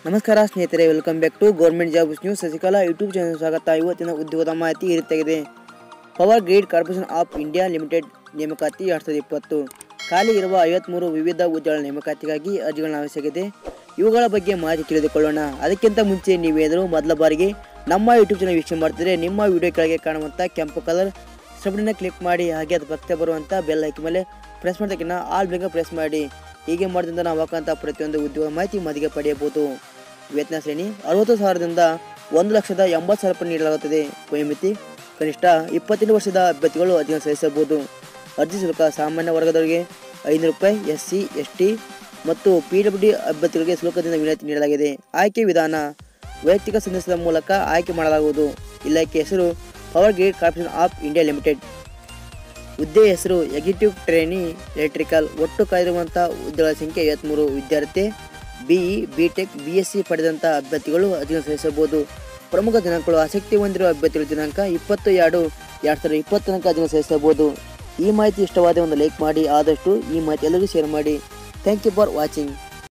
ನಮಸ್ಕಾರ ಸ್ನೇಹಿತರೆ welcome back to government jobs news Sasikala YouTube channel ಸ್ವಾಗತ ಇವತ್ತಿನ ಉದ್ಯೋಗದ ಮಾಹಿತಿ ಈ ರೀತಿಯಾಗಿದೆ power grid corporation of India limited ನೇಮಕಾತಿ ಎರಡು ಸಾವಿರದ ಇಪ್ಪತ್ತು ಖಾಲಿ ಇರುವ ಐವತ್ತ್ಮೂರು ವಿವಿಧ ಹುದ್ದೆಗಳ ನೇಮಕಾತಿಗಾಗಿ ಅರ್ಜಿಗಳನ್ನ ಅವಶ್ಯಕತೆ ಇವುಗಳ ಬಗ್ಗೆ ಮಾಹಿತಿ ತಿಳಿದುಕೊಳ್ಳೋಣ ಅದಕ್ಕಿಂತ ಮುಂಚೆ ನೀವೇನಾದರೂ ಮೊದಲ ಬಾರಿಗೆ ನಮ್ಮ ಯೂಟ್ಯೂಬ್ ಚಾನಲ್ ವೀಕ್ಷಣೆ ಮಾಡ್ತಿದ್ರೆ ನಿಮ್ಮ ವಿಡಿಯೋ ಕೆಳಗೆ ಕಾಣುವಂಥ ಕೆಂಪು ಕಲರ್ ಸಬ್ನ ಕ್ಲಿಕ್ ಮಾಡಿ ಹಾಗೆ ಅದು ಪಕ್ಕ ಬರುವಂಥ ಬೆಲ್ ಐಕನ್ ಮೇಲೆ ಪ್ರೆಸ್ ಮಾಡೋದಕ್ಕಿಂತ ಆಲ್ ಬೇಗ ಪ್ರೆಸ್ ಮಾಡಿ ಹೀಗೆ ಮಾಡೋದ್ರಿಂದ ನಾವು ಹಾಕುವಂಥ ಪ್ರತಿಯೊಂದು ಉದ್ಯೋಗ ಮಾಹಿತಿ ಮದಿಗೆ ಪಡೆಯಬಹುದು ವೇತನ ಶ್ರೇಣಿ ಅರವತ್ತು ಸಾವಿರದಿಂದ ಒಂದು ಲಕ್ಷದ ಎಂಬತ್ತು ಸಾವಿರ ರೂಪಾಯಿ ನೀಡಲಾಗುತ್ತದೆ ವಯೋಮಿತಿ ಕನಿಷ್ಠ ಇಪ್ಪತ್ತೆಂಟು ವರ್ಷದ ಅಭ್ಯರ್ಥಿಗಳು ಅರ್ಜಿಯನ್ನು ಸಲ್ಲಿಸಬಹುದು ಅರ್ಜಿ ಶುಲ್ಕ ಸಾಮಾನ್ಯ ವರ್ಗದವರಿಗೆ ಐನೂರು ರೂಪಾಯಿ ಎಸ್ ಸಿ ಎಸ್ ಟಿ ಮತ್ತು ಪಿ ಡಬ್ಲ್ಯೂ ಡಿ ಅಭ್ಯರ್ಥಿಗಳಿಗೆ ಶುಲ್ಕದಿಂದ ವಿನಾಯಿತಿ ನೀಡಲಾಗಿದೆ ಆಯ್ಕೆ ವಿಧಾನ ವೈಯಕ್ತಿಕ ಸಂದೇಶದ ಮೂಲಕ ಆಯ್ಕೆ ಮಾಡಲಾಗುವುದು ಇಲಾಖೆ ಹೆಸರು power grid corporation of India limited ಹುದ್ದೆ ಹೆಸರು ಎಕ್ಸಿಕ್ಯೂಟಿವ್ ಟ್ರೈನಿ ಎಲೆಕ್ಟ್ರಿಕಲ್ ಒಟ್ಟು ಕಾದಿರುವಂಥ ಹುದ್ದೆಗಳ ಸಂಖ್ಯೆ ಐವತ್ತ್ಮೂರು ವಿದ್ಯಾರ್ಥಿ BE B tech B S C ಪಡೆದಂಥ ಅಭ್ಯರ್ಥಿಗಳು ಅರ್ಜಿಯನ್ನು ಸಲ್ಲಿಸಬಹುದು ಪ್ರಮುಖ ದಿನಾಂಕಗಳು ಆಸಕ್ತಿ ಹೊಂದಿರುವ ಅಭ್ಯರ್ಥಿಗಳ ದಿನಾಂಕ ಇಪ್ಪತ್ತು ಎರಡು ಎರಡು ಸಾವಿರದ ಇಪ್ಪತ್ತು ತನಕ ಅರ್ಜಿಯನ್ನು ಸಲ್ಲಿಸಬಹುದು ಈ ಮಾಹಿತಿ ಇಷ್ಟವಾದ ಒಂದು ಲೈಕ್ ಮಾಡಿ ಆದಷ್ಟು ಈ ಮಾಹಿತಿ ಎಲ್ಲರಿಗೂ ಶೇರ್ ಮಾಡಿ ಥ್ಯಾಂಕ್ ಯು ಫಾರ್ ವಾಚಿಂಗ್